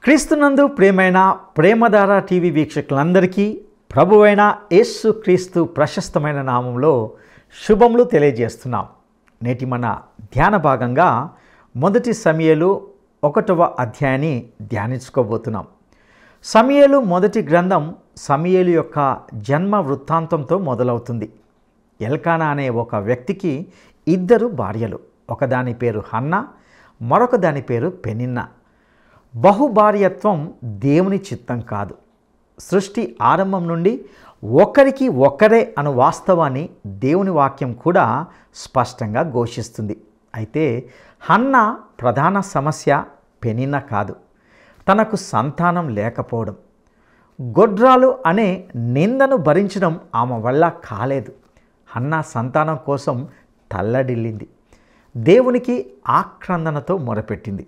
క్రీస్తునందు ప్రేమైన ప్రేమధార టీవీ వీక్షకులందరికీ ప్రభువైన యేసు క్రీస్తు ప్రశస్తమైన నామంలో శుభములు తెలియజేస్తున్నాం నేటి మన ధ్యాన భాగంగా మొదటి సమయలు ఒకటవ అధ్యాయాన్ని ధ్యానించుకోబోతున్నాం సమయలు మొదటి గ్రంథం సమయలు యొక్క జన్మ వృత్తాంతంతో మొదలవుతుంది ఎల్కానా అనే ఒక వ్యక్తికి ఇద్దరు భార్యలు ఒకదాని పేరు హన్న మరొక దాని పేరు పెనిన్న బహుభార్యత్వం దేవుని చిత్తం కాదు సృష్టి ఆరంభం నుండి ఒకరికి ఒక్కరే అను వాస్తవాన్ని దేవుని వాక్యం కూడా స్పష్టంగా ఘోషిస్తుంది అయితే హన్న ప్రధాన సమస్య పెనిన్న కాదు తనకు సంతానం లేకపోవడం గొడ్రాలు అనే నిందను భరించడం ఆమె వల్ల కాలేదు హన్న సంతానం కోసం తల్లడిల్లింది దేవునికి ఆక్రందనతో మొరపెట్టింది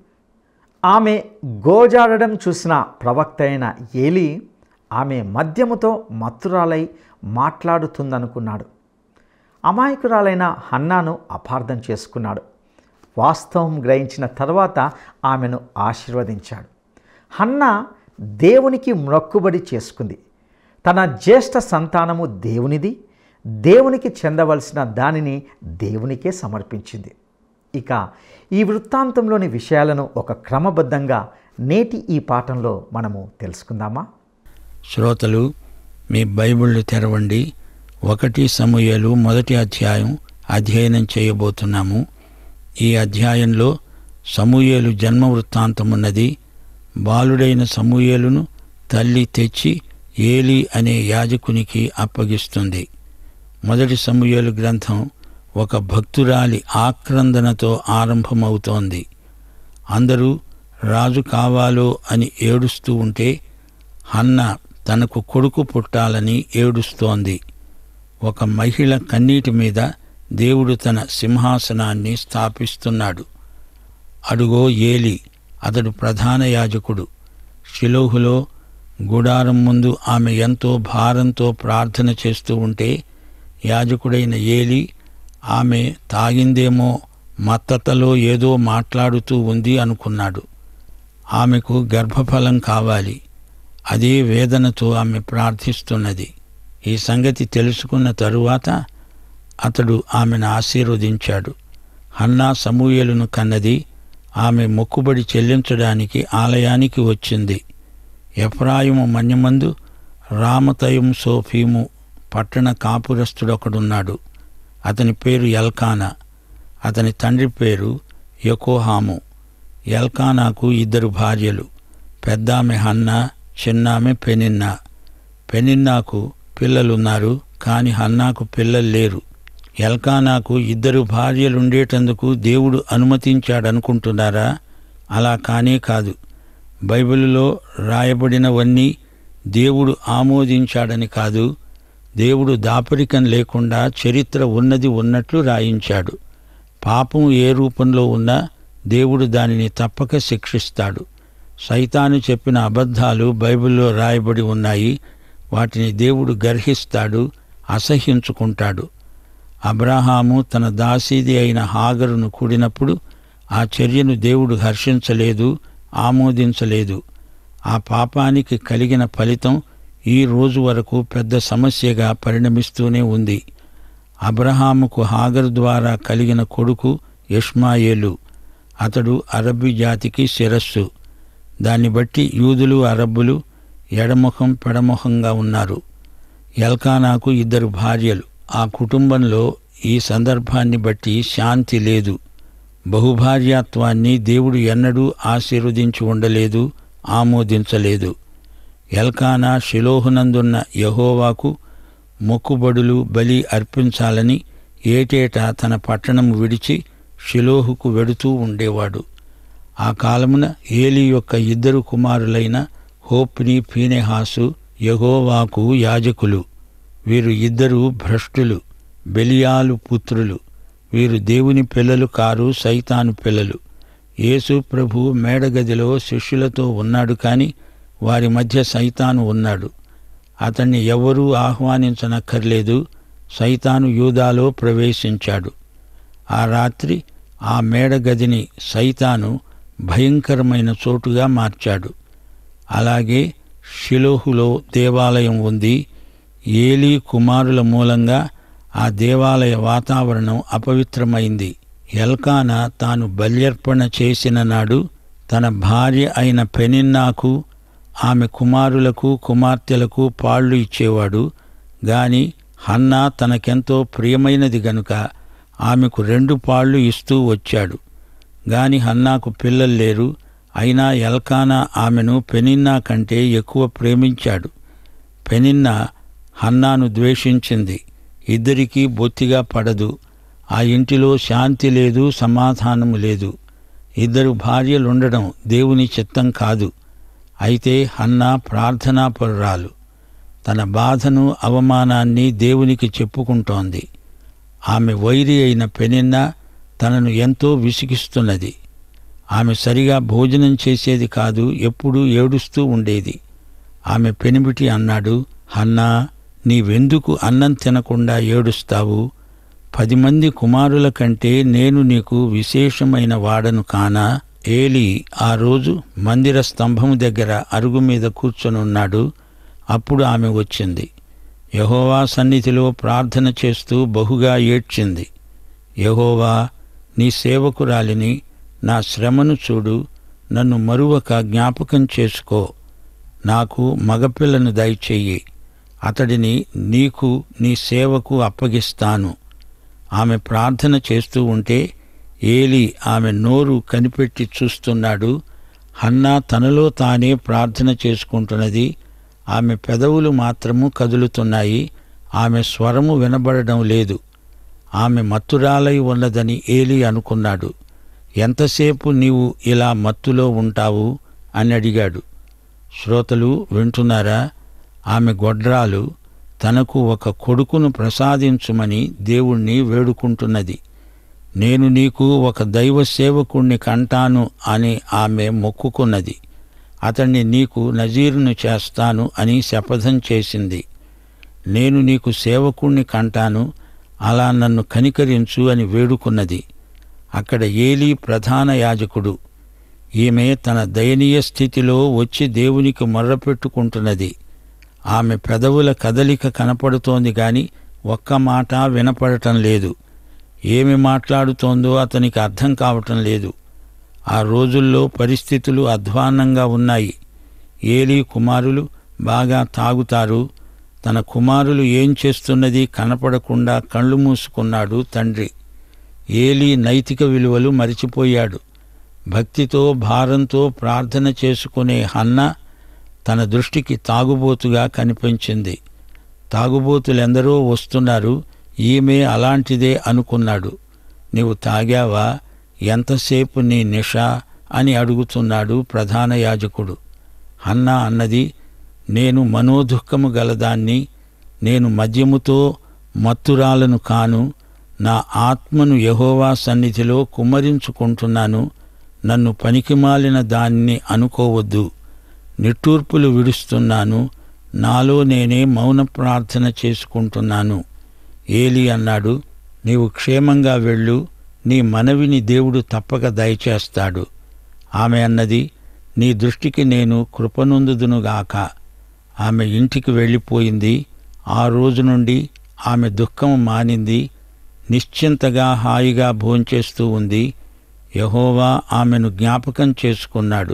ఆమె గోజాడడం చూసిన ప్రవక్త అయిన ఏలి ఆమె మద్యముతో మత్తురాలై మాట్లాడుతుందనుకున్నాడు అమాయకురాలైన హన్నాను అపార్థం చేసుకున్నాడు వాస్తవం గ్రహించిన తర్వాత ఆమెను ఆశీర్వదించాడు హన్న దేవునికి మొక్కుబడి చేసుకుంది తన జ్యేష్ఠ సంతానము దేవునిది దేవునికి చెందవలసిన దానిని దేవునికే సమర్పించింది ఇక ఈ వృత్తాంతంలోని విషయాలను ఒక క్రమబద్ధంగా నేటి ఈ పాఠంలో మనము తెలుసుకుందామా శ్రోతలు మీ బైబిళ్ళు తెరవండి ఒకటి సమూయేలు మొదటి అధ్యాయం అధ్యయనం చేయబోతున్నాము ఈ అధ్యాయంలో సమూయేలు జన్మ వృత్తాంతమున్నది బాలుడైన సమూయేలును తల్లి తెచ్చి ఏలి అనే యాజకునికి అప్పగిస్తుంది మొదటి సమూయేలు గ్రంథం ఒక భక్తురాలి ఆక్రందనతో ఆరంభమవుతోంది అందరూ రాజు కావాలో అని ఏడుస్తూ ఉంటే హన్న తనకు కొడుకు పుట్టాలని ఏడుస్తోంది ఒక మహిళ కన్నీటి మీద దేవుడు తన సింహాసనాన్ని స్థాపిస్తున్నాడు అడుగో ఏలి అతడు ప్రధాన యాజకుడు షిలోహులో గుడారం ముందు ఆమె ఎంతో భారంతో ప్రార్థన చేస్తూ ఉంటే యాజకుడైన ఏలి ఆమె తాగిందేమో మత్తతలో ఏదో మాట్లాడుతూ ఉంది అనుకున్నాడు ఆమెకు గర్భఫలం కావాలి అదే వేదనతో ఆమె ప్రార్థిస్తున్నది ఈ సంగతి తెలుసుకున్న తరువాత అతడు ఆమెను ఆశీర్వదించాడు హన్నా సమూయేలును కన్నది ఆమె మొక్కుబడి చెల్లించడానికి ఆలయానికి వచ్చింది ఎఫ్రాయిము మన్యమందు రామతయం సోఫీము పట్టణ కాపురస్తుడొకడున్నాడు అతని పేరు ఎల్కానా అతని తండ్రి పేరు యకోహాము ఎల్కానాకు ఇద్దరు భార్యలు పెద్దామె హన్న చిన్నామె పెనిన్నా పెనిన్నాకు పిల్లలున్నారు కాని హన్నాకు పిల్లలు లేరు ఎల్కానాకు ఇద్దరు భార్యలుండేటందుకు దేవుడు అనుమతించాడనుకుంటున్నారా అలా కానే కాదు బైబిలులో రాయబడినవన్నీ దేవుడు ఆమోదించాడని కాదు దేవుడు దాపరికం లేకుండా చరిత్ర ఉన్నది ఉన్నట్లు రాయించాడు పాపం ఏ రూపంలో ఉన్నా దేవుడు దానిని తప్పక శిక్షిస్తాడు సైతాను చెప్పిన అబద్ధాలు బైబిల్లో రాయబడి ఉన్నాయి వాటిని దేవుడు గర్హిస్తాడు అసహ్యించుకుంటాడు అబ్రహాము తన దాసీది అయిన హాగరును కూడినప్పుడు ఆ చర్యను దేవుడు హర్షించలేదు ఆమోదించలేదు ఆ పాపానికి కలిగిన ఫలితం ఈ రోజు వరకు పెద్ద సమస్యగా పరిణమిస్తూనే ఉంది అబ్రహాముకు హాగరు ద్వారా కలిగిన కొడుకు ఇష్మాయేలు అతడు అరబ్బీ జాతికి శిరస్సు దాన్ని బట్టి యూదులు అరబ్బులు ఎడముఖం పెడముఖంగా ఉన్నారు ఎల్కానాకు ఇద్దరు భార్యలు ఆ కుటుంబంలో ఈ సందర్భాన్ని బట్టి శాంతి లేదు బహుభార్యాత్వాన్ని దేవుడు ఎన్నడూ ఆశీర్వదించి ఉండలేదు ఆమోదించలేదు ఎల్కానా షిలోహునందున్న యహోవాకు మొక్కుబడులు బలి అర్పించాలని ఏటేటా తన పట్టణం విడిచి షిలోహుకు వెడుతూ ఉండేవాడు ఆ కాలమున ఏలి యొక్క ఇద్దరు కుమారులైన హోప్ని ఫీనెహాసు యహోవాకు యాజకులు వీరు ఇద్దరు భ్రష్టులు బెలియాలు పుత్రులు వీరు దేవుని పిల్లలు కారు సైతాను పిల్లలు యేసు ప్రభు మేడగదిలో శిష్యులతో ఉన్నాడు కాని వారి మధ్య సైతాను ఉన్నాడు అతన్ని ఎవరూ ఆహ్వానించనక్కర్లేదు సైతాను యూదాలో ప్రవేశించాడు ఆ రాత్రి ఆ మేడగదిని సైతాను భయంకరమైన చోటుగా మార్చాడు అలాగే షిలోహులో దేవాలయం ఉంది ఏలీ కుమారుల మూలంగా ఆ దేవాలయ వాతావరణం అపవిత్రమైంది ఎల్కానా తాను బల్యర్పణ చేసిన నాడు తన భార్య అయిన పెనిన్నాకు ఆమె కుమారులకు కుమార్తెలకు పాళ్ళు ఇచ్చేవాడు గాని హన్నా తనకెంతో ప్రియమైనది గనుక ఆమెకు రెండు పాళ్ళు ఇస్తూ వచ్చాడు గాని హన్నాకు పిల్లలు లేరు అయినా ఎల్కానా ఆమెను పెనిన్నా కంటే ఎక్కువ ప్రేమించాడు పెనిన్నా హన్నాను ద్వేషించింది ఇద్దరికీ బొత్తిగా పడదు ఆ ఇంటిలో శాంతి లేదు సమాధానము లేదు ఇద్దరు భార్యలుండడం దేవుని చిత్తం కాదు అయితే హన్నా ప్రార్థనాపరురాలు తన బాధను అవమానాన్ని దేవునికి చెప్పుకుంటోంది ఆమె వైరి అయిన పెనిన్న తనను ఎంతో విసిగిస్తున్నది ఆమె సరిగా భోజనం చేసేది కాదు ఎప్పుడూ ఏడుస్తూ ఉండేది ఆమె పెనిమిటి అన్నాడు హన్నా నీవెందుకు అన్నం తినకుండా ఏడుస్తావు పది మంది కుమారుల కంటే నేను నీకు విశేషమైన వాడను కానా ఏలి ఆ రోజు మందిర స్తంభము దగ్గర అరుగు మీద కూర్చొనున్నాడు అప్పుడు ఆమె వచ్చింది యహోవా సన్నిధిలో ప్రార్థన చేస్తూ బహుగా ఏడ్చింది యహోవా నీ సేవకురాలిని నా శ్రమను చూడు నన్ను మరువక జ్ఞాపకం చేసుకో నాకు మగపిల్లను దయచెయ్యి అతడిని నీకు నీ సేవకు అప్పగిస్తాను ఆమె ప్రార్థన చేస్తూ ఉంటే ఏలి ఆమె నోరు కనిపెట్టి చూస్తున్నాడు హన్నా తనలో తానే ప్రార్థన చేసుకుంటున్నది ఆమె పెదవులు మాత్రము కదులుతున్నాయి ఆమె స్వరము వినబడడం లేదు ఆమె మత్తురాలై ఉన్నదని ఏలి అనుకున్నాడు ఎంతసేపు నీవు ఇలా మత్తులో ఉంటావు అని అడిగాడు శ్రోతలు వింటున్నారా ఆమె గొడ్రాలు తనకు ఒక కొడుకును ప్రసాదించుమని దేవుణ్ణి వేడుకుంటున్నది నేను నీకు ఒక దైవ సేవకుణ్ణి కంటాను అని ఆమె మొక్కుకున్నది అతన్ని నీకు నజీరును చేస్తాను అని శపథం చేసింది నేను నీకు సేవకుణ్ణి కంటాను అలా నన్ను కనికరించు అని వేడుకున్నది అక్కడ ఏలీ ప్రధాన యాజకుడు ఈమె తన దయనీయ స్థితిలో వచ్చి దేవునికి మొర్రపెట్టుకుంటున్నది ఆమె పెదవుల కదలిక కనపడుతోంది గాని ఒక్క మాట వినపడటం లేదు ఏమి మాట్లాడుతోందో అతనికి అర్థం కావటం లేదు ఆ రోజుల్లో పరిస్థితులు అధ్వాన్నంగా ఉన్నాయి ఏలీ కుమారులు బాగా తాగుతారు తన కుమారులు ఏం చేస్తున్నది కనపడకుండా కళ్ళు మూసుకున్నాడు తండ్రి ఏలీ నైతిక విలువలు మరిచిపోయాడు భక్తితో భారంతో ప్రార్థన చేసుకునే హన్న తన దృష్టికి తాగుబోతుగా కనిపించింది తాగుబోతులెందరో వస్తున్నారు ఈమె అలాంటిదే అనుకున్నాడు నీవు తాగావా ఎంతసేపు నీ నిష అని అడుగుతున్నాడు ప్రధాన యాజకుడు హన్నా అన్నది నేను మనోదుఃఖము గలదాన్ని నేను మద్యముతో మత్తురాలను కాను నా ఆత్మను యహోవా సన్నిధిలో కుమ్మరించుకుంటున్నాను నన్ను పనికిమాలిన దాన్ని అనుకోవద్దు నిట్టూర్పులు విడుస్తున్నాను నాలో నేనే మౌన ప్రార్థన చేసుకుంటున్నాను ఏలి అన్నాడు నీవు క్షేమంగా వెళ్ళు నీ మనవిని దేవుడు తప్పక దయచేస్తాడు ఆమె అన్నది నీ దృష్టికి నేను కృపనొందుదునుగాక ఆమె ఇంటికి వెళ్ళిపోయింది ఆ రోజు నుండి ఆమె దుఃఖం మానింది నిశ్చింతగా హాయిగా భోంచేస్తూ ఉంది యహోవా ఆమెను జ్ఞాపకం చేసుకున్నాడు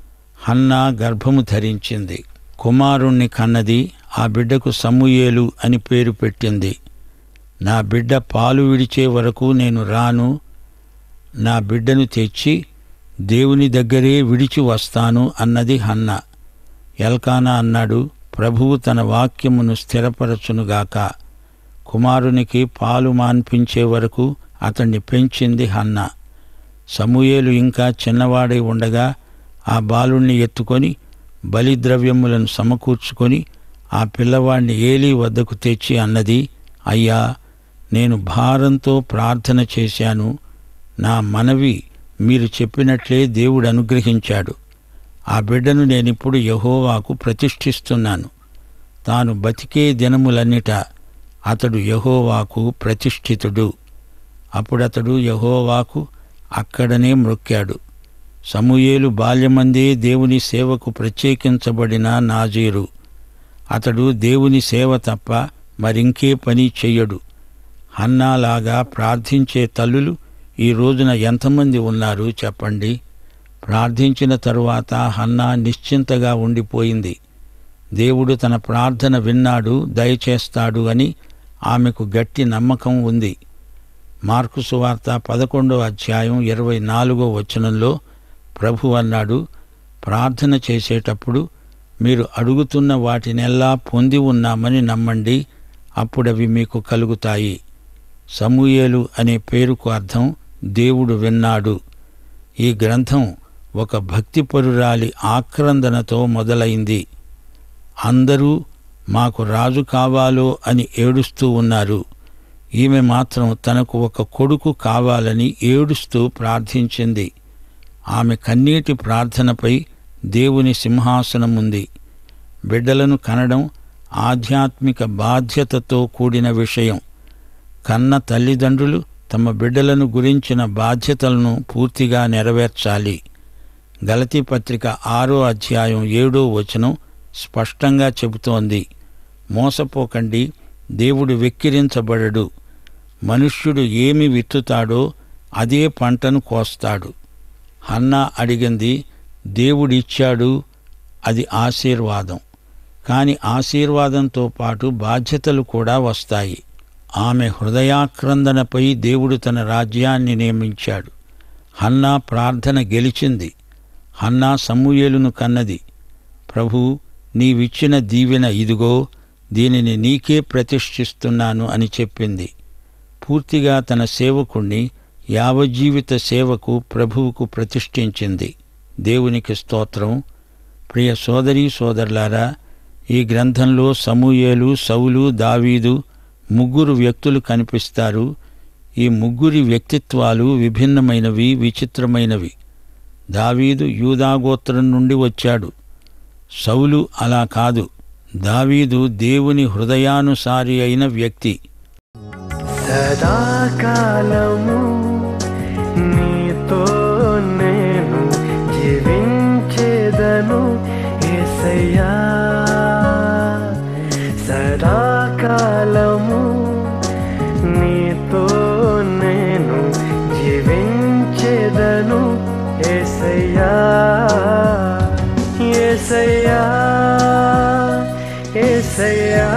హన్నా గర్భము ధరించింది కుమారుణ్ణి కన్నది ఆ బిడ్డకు సమూయేలు అని పేరు పెట్టింది నా బిడ్డ పాలు విడిచే వరకు నేను రాను నా బిడ్డను తెచ్చి దేవుని దగ్గరే విడిచి వస్తాను అన్నది హన్న ఎల్కానా అన్నాడు ప్రభువు తన వాక్యమును స్థిరపరచునుగాక కుమారునికి పాలు మాన్పించే వరకు అతన్ని పెంచింది హన్న సమూయేలు ఇంకా చిన్నవాడై ఉండగా ఆ బాలుణ్ణి ఎత్తుకొని బలిద్రవ్యములను సమకూర్చుకొని ఆ పిల్లవాడిని ఏలీ వద్దకు తెచ్చి అన్నది అయ్యా నేను భారంతో ప్రార్థన చేశాను నా మనవి మీరు చెప్పినట్లే దేవుడు అనుగ్రహించాడు ఆ బిడ్డను నేనిప్పుడు యహోవాకు ప్రతిష్ఠిస్తున్నాను తాను బతికే దినములన్నిట అతడు యహోవాకు ప్రతిష్ఠితుడు అప్పుడతడు యహోవాకు అక్కడనే మ్రొక్కాడు సమూయేలు బాల్యమందే దేవుని సేవకు ప్రత్యేకించబడిన నాజీరు అతడు దేవుని సేవ తప్ప మరింకే పని చెయ్యడు హన్నాలాగా ప్రార్థించే తల్లులు ఈ రోజున ఎంతమంది ఉన్నారు చెప్పండి ప్రార్థించిన తరువాత హన్నా నిశ్చింతగా ఉండిపోయింది దేవుడు తన ప్రార్థన విన్నాడు దయచేస్తాడు అని ఆమెకు గట్టి నమ్మకం ఉంది మార్కు సువార్త పదకొండో అధ్యాయం ఇరవై నాలుగో వచనంలో ప్రభు అన్నాడు ప్రార్థన చేసేటప్పుడు మీరు అడుగుతున్న వాటినెల్లా పొంది ఉన్నామని నమ్మండి అప్పుడవి మీకు కలుగుతాయి సమూయేలు అనే పేరుకు అర్థం దేవుడు విన్నాడు ఈ గ్రంథం ఒక భక్తిపరురాలి ఆక్రందనతో మొదలైంది అందరూ మాకు రాజు కావాలో అని ఏడుస్తూ ఉన్నారు ఈమె మాత్రం తనకు ఒక కొడుకు కావాలని ఏడుస్తూ ప్రార్థించింది ఆమె కన్నీటి ప్రార్థనపై దేవుని సింహాసనం ఉంది బిడ్డలను కనడం ఆధ్యాత్మిక బాధ్యతతో కూడిన విషయం కన్న తల్లిదండ్రులు తమ బిడ్డలను గురించిన బాధ్యతలను పూర్తిగా నెరవేర్చాలి గలతీ పత్రిక ఆరో అధ్యాయం ఏడో వచనం స్పష్టంగా చెబుతోంది మోసపోకండి దేవుడు వెక్కిరించబడడు మనుష్యుడు ఏమి విత్తుతాడో అదే పంటను కోస్తాడు హన్నా అడిగింది దేవుడిచ్చాడు అది ఆశీర్వాదం కాని ఆశీర్వాదంతో పాటు బాధ్యతలు కూడా వస్తాయి ఆమె హృదయాక్రందనపై దేవుడు తన రాజ్యాన్ని నియమించాడు హన్నా ప్రార్థన గెలిచింది హన్నా సమూయేలును కన్నది ప్రభు నీవిచ్చిన దీవెన ఇదిగో దీనిని నీకే ప్రతిష్ఠిస్తున్నాను అని చెప్పింది పూర్తిగా తన సేవకుణ్ణి యావజ్జీవిత సేవకు ప్రభువుకు ప్రతిష్ఠించింది దేవునికి స్తోత్రం ప్రియ సోదరీ సోదరులారా ఈ గ్రంథంలో సమూయేలు సౌలు దావీదు ముగ్గురు వ్యక్తులు కనిపిస్తారు ఈ ముగ్గురి వ్యక్తిత్వాలు విభిన్నమైనవి విచిత్రమైనవి దావీదు యూదాగోత్రం నుండి వచ్చాడు సౌలు అలా కాదు దావీదు దేవుని హృదయానుసారి అయిన వ్యక్తి సదాకాలము నీతో నేను జీవించేదను ఏసయ్యా సదాకాలము నీతో నేను జీవించేదను ఏసయ్యా ఏసయ్యా ఏసయ్యా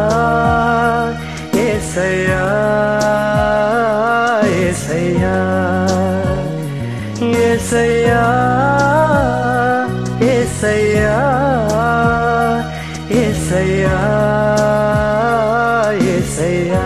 ఏసయ్యా ఏసయ్యా ఏసయ్యా ఏసయ్యా ఏసయ్యా ఏసయ్యా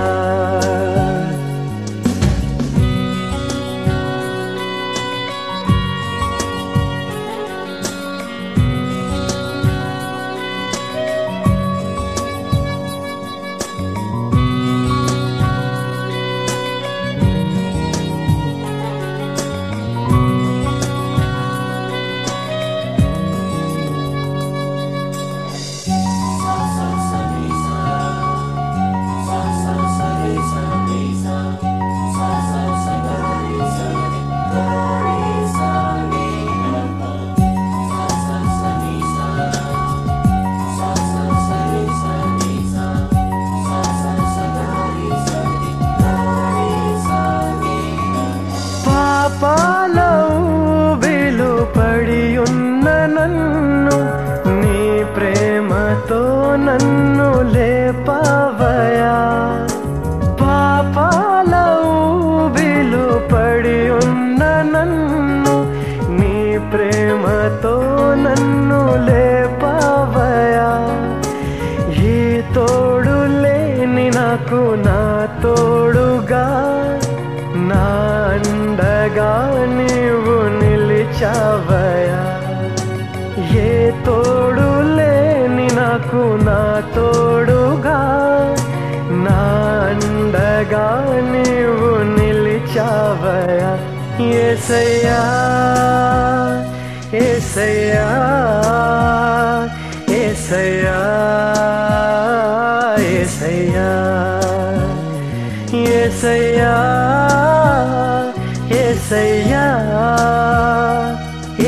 పాపాలో వెలుపడి ఉన్న నన్ను నీ ప్రేమతో నన్ను లేపవయా పాపాలో వెలుపడి ఉన్న నన్ను నీ ప్రేమతో నన్ను లేపవయా ఏ తోడు లేని నాకు నా తోడుగా నా అండగా నీవు నిలిచావయా ఏ తోడు లేని నాకు నా తోడుగా నా అండగా నీవు నిలిచావయా ఏసయ్యా ఏసయ్యా ఏసయ్యా ఏసయ్యా ఏసయ్యా ఏసయ్యా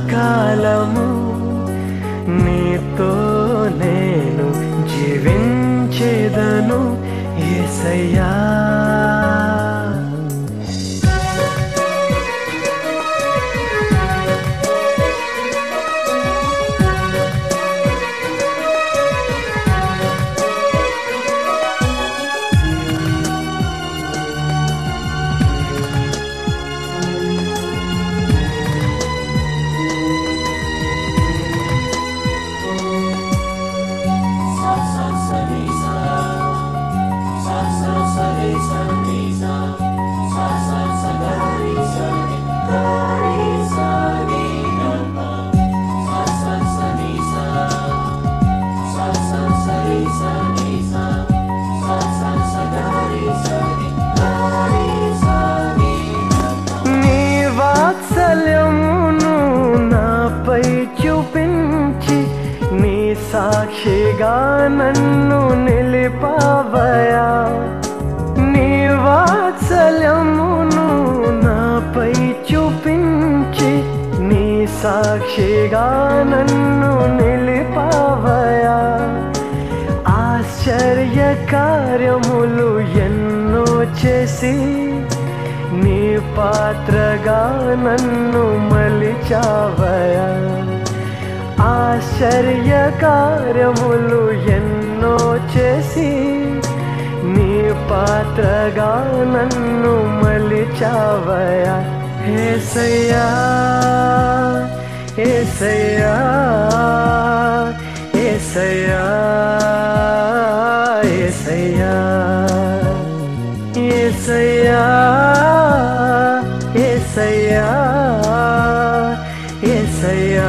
సదాకాలము నీతో నేను జీవించేదను ఏసయ్యా నీ వాత్సల్యమును నాపై చూపించి నీ సాక్షిగా నన్ను నిలిపావయా నీ వాత్సల్యమును నాపై చూపించి నీ సాక్షిగా నన్ను నిలిపావయా ఆశ్చర్య కార్యములు ఎన్నో చేసి నీ పాత్రగా నన్ను మలిచావయా ఆశ్చర్య కార్యములు ఎన్నో చేసి నీ పాత్రగా నన్ను మలిచావయా ఏసయ్యా ఏసయ్యా ఏసయ్యా ఏసయ్యా ఏసయ్యా ఏసయ్యా ఏసయ్యా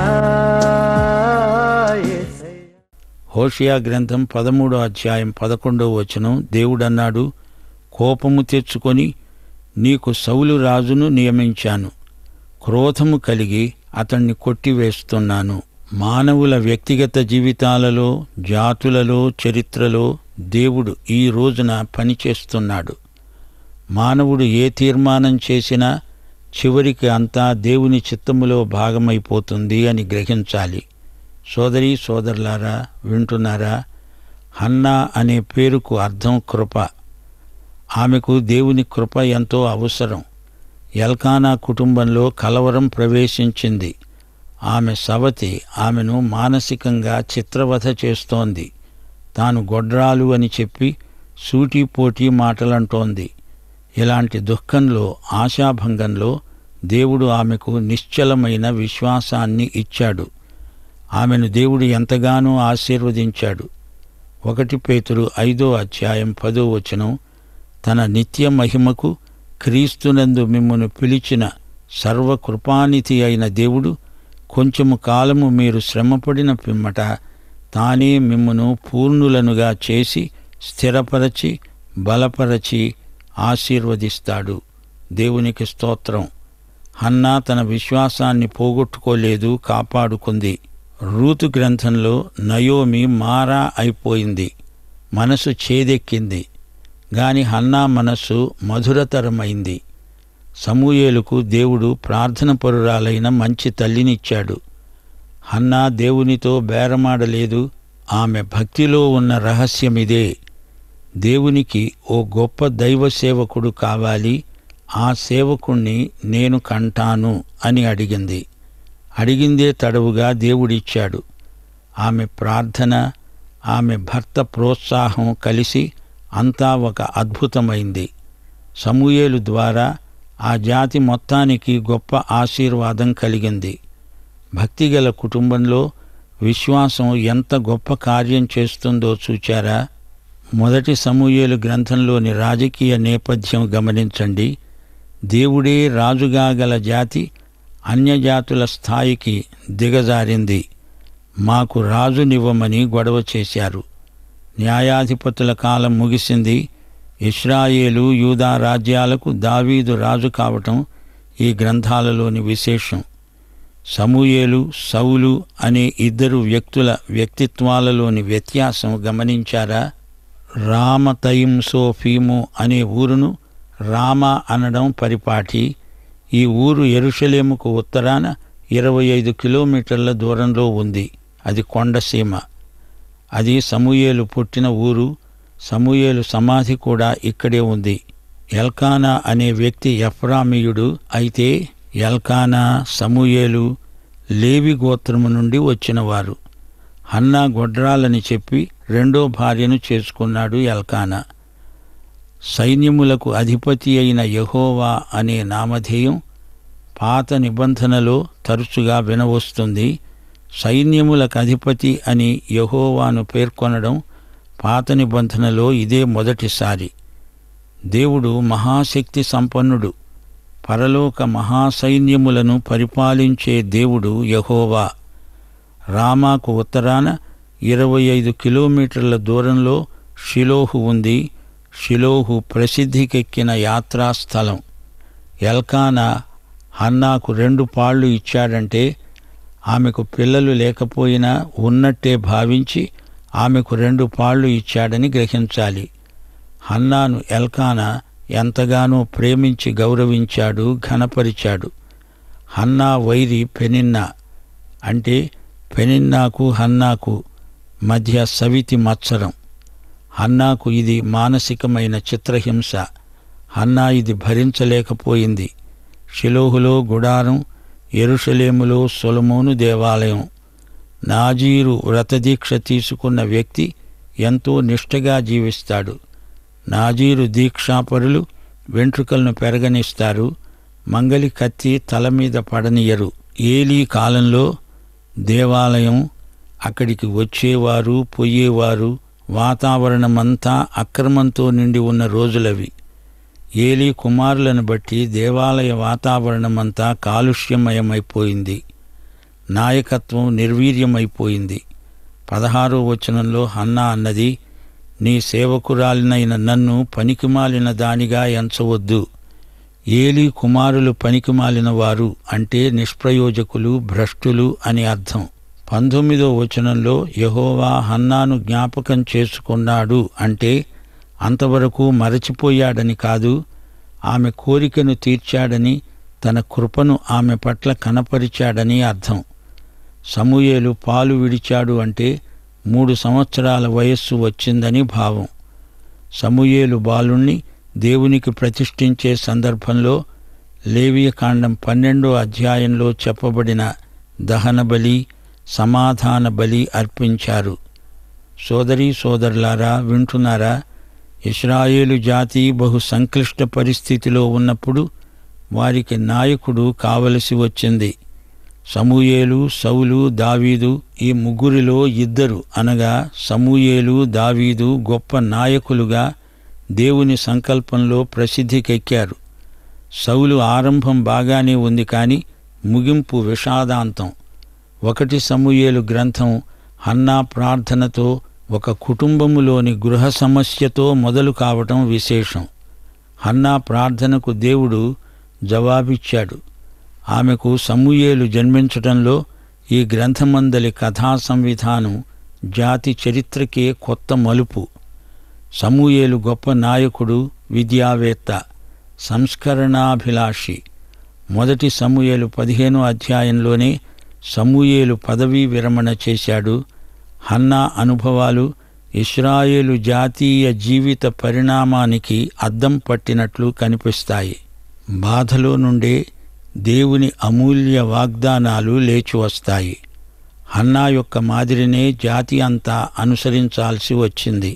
ఏసయ్యా హోషియా గ్రంథం పదమూడో అధ్యాయం పదకొండో వచనం దేవుడన్నాడు కోపము తెచ్చుకొని నీకు సౌలు రాజును నియమించాను క్రోధము కలిగి అతణ్ణి కొట్టివేస్తున్నాను మానవుల వ్యక్తిగత జీవితాలలో జాతులలో చరిత్రలో దేవుడు ఈ రోజున పనిచేస్తున్నాడు మానవుడు ఏ తీర్మానం చేసినా చివరికి అంతా దేవుని చిత్తములో భాగమైపోతుంది అని గ్రహించాలి సోదరీ సోదరులారా వింటున్నారా హన్నా అనే పేరుకు అర్థం కృప ఆమెకు దేవుని కృప ఎంతో అవసరం ఎల్కానా కుటుంబంలో కలవరం ప్రవేశించింది ఆమె సవతి ఆమెను మానసికంగా చిత్రవధ చేస్తోంది తాను గొడ్రాలు అని చెప్పి సూటిపోటీ మాటలంటోంది ఇలాంటి దుఃఖంలో ఆశాభంగంలో దేవుడు ఆమెకు నిశ్చలమైన విశ్వాసాన్ని ఇచ్చాడు ఆమెను దేవుడు ఎంతగానో ఆశీర్వదించాడు ఒకటి పేతురు ఐదో అధ్యాయం పదో వచనం తన నిత్య మహిమకు క్రీస్తునందు మిమ్మును పిలిచిన సర్వకృపానిధి అయిన దేవుడు కొంచెము కాలము మీరు శ్రమపడిన పిమ్మట తానే మిమ్మును పూర్ణులనుగా చేసి స్థిరపరచి బలపరచి ఆశీర్వదిస్తాడు దేవునికి స్తోత్రం హన్నా తన విశ్వాసాన్ని పోగొట్టుకోలేదు కాపాడుకుంది రూతు గ్రంథంలో నయోమి మారా అయిపోయింది మనసు చేదెక్కింది గాని హన్నా మనస్సు మధురతరమైంది సమూయేలుకు దేవుడు ప్రార్థన పరురాలైన మంచి తల్లినిచ్చాడు హన్నా దేవునితో బేరమాడలేదు ఆమె భక్తిలో ఉన్న రహస్యమిదే దేవునికి ఓ గొప్ప దైవ సేవకుడు కావాలి ఆ సేవకుణ్ణి నేను కంటాను అని అడిగింది అడిగిందే తడవుగా దేవుడిచ్చాడు ఆమె ప్రార్థన ఆమె భర్త ప్రోత్సాహం కలిసి అంతా ఒక అద్భుతమైంది సమూయేలు ద్వారా ఆ జాతి మొత్తానికి గొప్ప ఆశీర్వాదం కలిగింది భక్తిగల కుటుంబంలో విశ్వాసం ఎంత గొప్ప కార్యం చేస్తుందో చూచారా మొదటి సమూయేలు గ్రంథంలోని రాజకీయ నేపథ్యం గమనించండి దేవుడే రాజుగా గల జాతి అన్యజాతుల స్థాయికి దిగజారింది మాకు రాజునివ్వమని గొడవ చేశారు న్యాయాధిపతుల కాలం ముగిసింది ఇస్రాయేలు యూదా రాజ్యాలకు దావీదు రాజు కావటం ఈ గ్రంథాలలోని విశేషం సమూయేలు సౌలు అనే ఇద్దరు వ్యక్తుల వ్యక్తిత్వాలలోని వ్యత్యాసం గమనించారా రామతయింసోఫీము అనే ఊరును రామ అనడం పరిపాటి ఈ ఊరు ఎరుషలేముకు ఉత్తరాన ఇరవై ఐదు కిలోమీటర్ల దూరంలో ఉంది అది కొండసీమ అది సమూయేలు పుట్టిన ఊరు సమూయేలు సమాధి కూడా ఇక్కడే ఉంది ఎల్కానా అనే వ్యక్తి ఎఫ్రామీయుడు అయితే ఎల్కానా సమూయేలు లేవి గోత్రము నుండి వచ్చినవారు హన్నా గొడ్రాలని చెప్పి రెండో భార్యను చేసుకున్నాడు ఎల్కానా సైన్యములకు అధిపతి అయిన యహోవా అనే నామధేయం పాత నిబంధనలో తరచుగా వినవస్తుంది సైన్యములకు అధిపతి అని యహోవాను పేర్కొనడం పాత నిబంధనలో ఇదే మొదటిసారి దేవుడు మహాశక్తి సంపన్నుడు పరలోక మహాసైన్యములను పరిపాలించే దేవుడు యహోవా రామాకు ఉత్తరాన ఇరవై ఐదు కిలోమీటర్ల దూరంలో షిలోహు ఉంది షిలోహు ప్రసిద్ధికెక్కిన యాత్రాస్థలం ఎల్కానా హన్నాకు రెండు పాళ్ళు ఇచ్చాడంటే ఆమెకు పిల్లలు లేకపోయినా ఉన్నట్టే భావించి ఆమెకు రెండు పాళ్ళు ఇచ్చాడని గ్రహించాలి హన్నాను ఎల్కానా ఎంతగానో ప్రేమించి గౌరవించాడు ఘనపరిచాడు హన్నా వైరి పెనిన్నా అంటే పెనిన్నాకు హన్నాకు మధ్య సవితి మత్సరం హన్నాకు ఇది మానసికమైన చిత్రహింస హన్నా ఇది భరించలేకపోయింది షిలోహులో గుడారం ఎరుషలేములో సొలమోను దేవాలయం నాజీరు వ్రతదీక్ష తీసుకున్న వ్యక్తి ఎంతో నిష్ఠగా జీవిస్తాడు నాజీరు దీక్షాపరులు వెంట్రుకలను పెరగనిస్తారు మంగలి కత్తి తల మీద పడనియరు ఏలీ కాలంలో దేవాలయం అక్కడికి వచ్చేవారు పోయేవారు వాతావరణమంతా అక్రమంతో నిండి ఉన్న రోజులవి ఏలీ కుమారులను బట్టి దేవాలయ వాతావరణమంతా కాలుష్యమయమైపోయింది నాయకత్వం నిర్వీర్యమైపోయింది పదహారో వచనంలో హన్నా అన్నది నీ సేవకురాలినైన నన్ను పనికిమాలిన దానిగా ఎంచవద్దు ఏలీ కుమారులు పనికిమాలిన వారు అంటే నిష్ప్రయోజకులు భ్రష్టులు అని అర్థం పంతొమ్మిదో వచనంలో యహోవా హన్నాను జ్ఞాపకం చేసుకున్నాడు అంటే అంతవరకు మరచిపోయాడని కాదు ఆమె కోరికను తీర్చాడని తన కృపను ఆమె పట్ల కనపరిచాడని అర్థం సమూయేలు పాలు విడిచాడు అంటే మూడు సంవత్సరాల వయస్సు వచ్చిందని భావం సమూయేలు బాలుణ్ణి దేవునికి ప్రతిష్ఠించే సందర్భంలో లేవియకాండం పన్నెండో అధ్యాయంలో చెప్పబడిన దహన బలి సమాధాన బలి అర్పించారు సోదరీ సోదరులారా వింటున్నారా ఇస్రాయేలు జాతి బహు సంక్లిష్ట పరిస్థితిలో ఉన్నప్పుడు వారికి నాయకుడు కావలసి వచ్చింది సమూయేలు సౌలు దావీదు ఈ ముగ్గురిలో ఇద్దరు అనగా సమూయేలు దావీదు గొప్ప నాయకులుగా దేవుని సంకల్పంలో ప్రసిద్ధికెక్కారు సౌలు ఆరంభం బాగానే ఉంది కానీ ముగింపు విషాదాంతం ఒకటి సమూయేలు గ్రంథం హన్నా ప్రార్థనతో ఒక కుటుంబములోని గృహ సమస్యతో మొదలు కావటం విశేషం హన్నా ప్రార్థనకు దేవుడు జవాబిచ్చాడు ఆమెకు సమూయేలు జన్మించటంలో ఈ గ్రంథమందలి కథా సంవిధానం జాతి చరిత్రకే కొత్త మలుపు సమూయేలు గొప్ప నాయకుడు విద్యావేత్త సంస్కరణాభిలాషి మొదటి సమూయేలు పదిహేనో అధ్యాయంలోనే సమూయేలు పదవీ విరమణ చేశాడు హన్నా అనుభవాలు ఇస్రాయేలు జాతీయ జీవిత పరిణామానికి అద్దం పట్టినట్లు కనిపిస్తాయి బాధలో నుండే దేవుని అమూల్య వాగ్దానాలు లేచి వస్తాయి హన్నా యొక్క మాదిరినే జాతి అంతా అనుసరించాల్సి వచ్చింది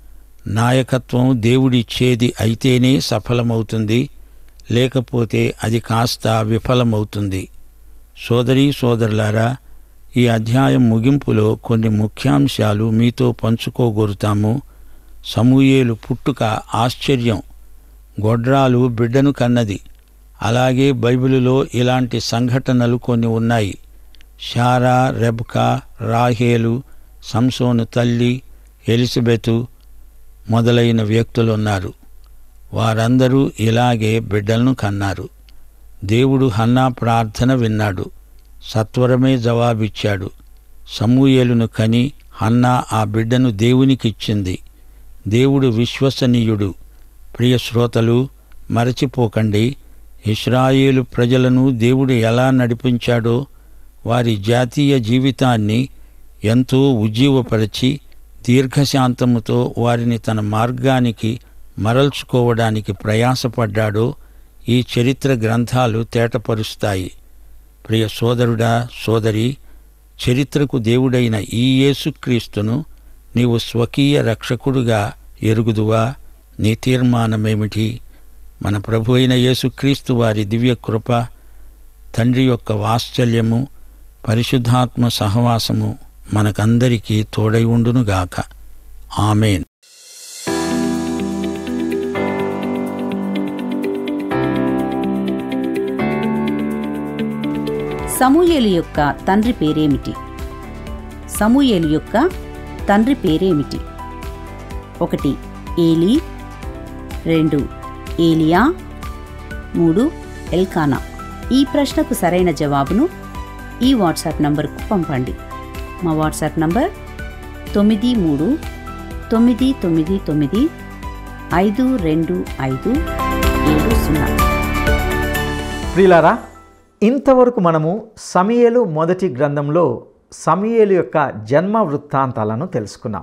నాయకత్వం దేవుడిచ్చేది అయితేనే సఫలమవుతుంది లేకపోతే అది కాస్త విఫలమవుతుంది సోదరీ సోదరులారా ఈ అధ్యాయం ముగింపులో కొన్ని ముఖ్యాంశాలు మీతో పంచుకోగోరుతాము సమూయేలు పుట్టుక ఆశ్చర్యం గొడ్రాలు బిడ్డను కన్నది అలాగే బైబిలులో ఇలాంటి సంఘటనలు కొన్ని ఉన్నాయి షారా రెబ్కా రాహేలు సంసోను తల్లి ఎలిజబెతు మొదలైన వ్యక్తులున్నారు వారందరూ ఇలాగే బిడ్డలను కన్నారు దేవుడు హన్నా ప్రార్థన విన్నాడు సత్వరమే జవాబిచ్చాడు సమూయేలును కని హన్నా ఆ బిడ్డను దేవునికిచ్చింది దేవుడు విశ్వసనీయుడు ప్రియ శ్రోతలు మరచిపోకండి ఇస్రాయేలు ప్రజలను దేవుడు ఎలా నడిపించాడో వారి జాతీయ జీవితాన్ని ఎంతో ఉజ్జీవపరిచి దీర్ఘశాంతముతో వారిని తన మార్గానికి మరల్చుకోవడానికి ప్రయాసపడ్డాడో ఈ చరిత్ర గ్రంథాలు తేటపరుస్తాయి ప్రియ సోదరుడా సోదరి చరిత్రకు దేవుడైన ఈ యేసుక్రీస్తును నీవు స్వకీయ రక్షకుడుగా ఎరుగుదువా నీ తీర్మానమేమిటి మన ప్రభు అయిన యేసుక్రీస్తు వారి దివ్య కృప తండ్రి యొక్క వాత్సల్యము పరిశుద్ధాత్మ సహవాసము మనకందరికీ తోడై ఉండునుగాక ఆమెన్ సమూయేలు యొక్క తండ్రి పేరేమిటి సమూయేలు యొక్క తండ్రి పేరేమిటి ఒకటి ఏలీ రెండు ఏలియా మూడు ఎల్కానా ఈ ప్రశ్నకు సరైన జవాబును ఈ వాట్సాప్ నంబర్కు పంపండి మా వాట్సాప్ నంబర్ తొమ్మిది మూడు తొమ్మిది తొమ్మిది తొమ్మిది ఐదు రెండు ఐదు ఏడు సున్నా ప్రియులారా ఇంతవరకు మనము సమయలు మొదటి గ్రంథంలో సమయలు యొక్క జన్మ వృత్తాంతాలను తెలుసుకున్నాం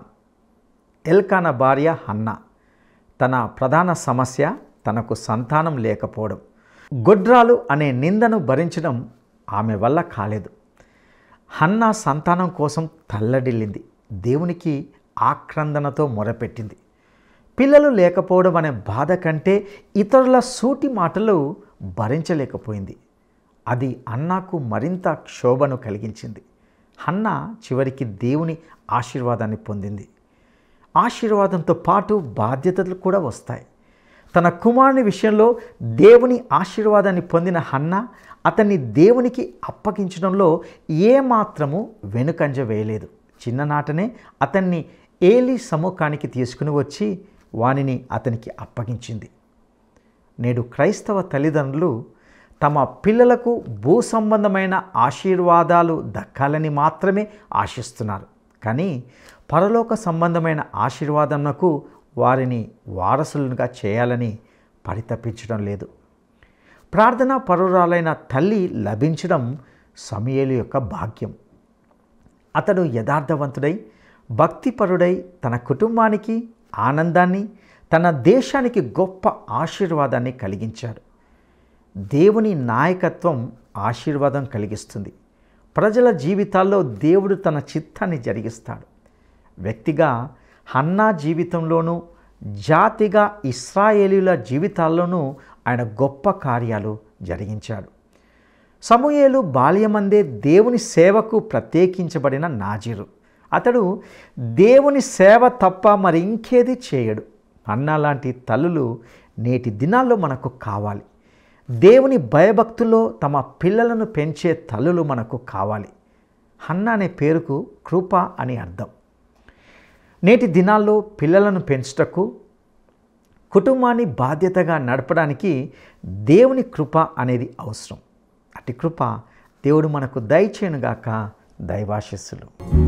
ఎల్కాన భార్య హన్న తన ప్రధాన సమస్య తనకు సంతానం లేకపోవడం గొడ్రాలు అనే నిందను భరించడం ఆమె వల్ల కాలేదు హన్న సంతానం కోసం తల్లడిల్లింది దేవునికి ఆక్రందనతో మొరపెట్టింది పిల్లలు లేకపోవడం అనే బాధ కంటే ఇతరుల సూటి మాటలు భరించలేకపోయింది అది అన్నాకు మరింత క్షోభను కలిగించింది హన్న చివరికి దేవుని ఆశీర్వాదాన్ని పొందింది ఆశీర్వాదంతో పాటు బాధ్యతలు కూడా వస్తాయి తన కుమారుని విషయంలో దేవుని ఆశీర్వాదాన్ని పొందిన హన్న అతన్ని దేవునికి అప్పగించడంలో ఏమాత్రము వెనుకంజ వేయలేదు చిన్ననాటనే అతన్ని ఏలి సముఖానికి తీసుకుని వచ్చి వానిని అతనికి అప్పగించింది నేడు క్రైస్తవ తల్లిదండ్రులు తమ పిల్లలకు భూ సంబంధమైన ఆశీర్వాదాలు దక్కాలని మాత్రమే ఆశిస్తున్నారు కానీ పరలోక సంబంధమైన ఆశీర్వాదంకు వారిని వారసులుగా చేయాలని పరితపించడం లేదు ప్రార్థనా పరురాలైన తల్లి లభించడం సమయలు యొక్క భాగ్యం అతడు యథార్థవంతుడై భక్తిపరుడై తన కుటుంబానికి ఆనందాన్ని తన దేశానికి గొప్ప ఆశీర్వాదాన్ని కలిగించాడు దేవుని నాయకత్వం ఆశీర్వాదం కలిగిస్తుంది ప్రజల జీవితాల్లో దేవుడు తన చిత్తాన్ని జరిగిస్తాడు వ్యక్తిగా హన్నా జీవితంలోనూ జాతిగా ఇస్రాయేలీల జీవితాల్లోనూ ఆయన గొప్ప కార్యాలు జరిగించాడు సమూయేలు బాల్యమందే దేవుని సేవకు ప్రత్యేకించబడిన నాజీరు అతడు దేవుని సేవ తప్ప మరి ఇంకేది చేయడు అన్న లాంటి తల్లులు నేటి దినాల్లో మనకు కావాలి దేవుని భయభక్తుల్లో తమ పిల్లలను పెంచే తల్లులు మనకు కావాలి హన్న అనే పేరుకు కృప అని అర్థం నేటి దినాల్లో పిల్లలను పెంచుటకు కుటుంబాన్ని బాధ్యతగా నడపడానికి దేవుని కృప అనేది అవసరం అటు కృప దేవుడు మనకు దయచేయునుగాక దైవాశస్సులు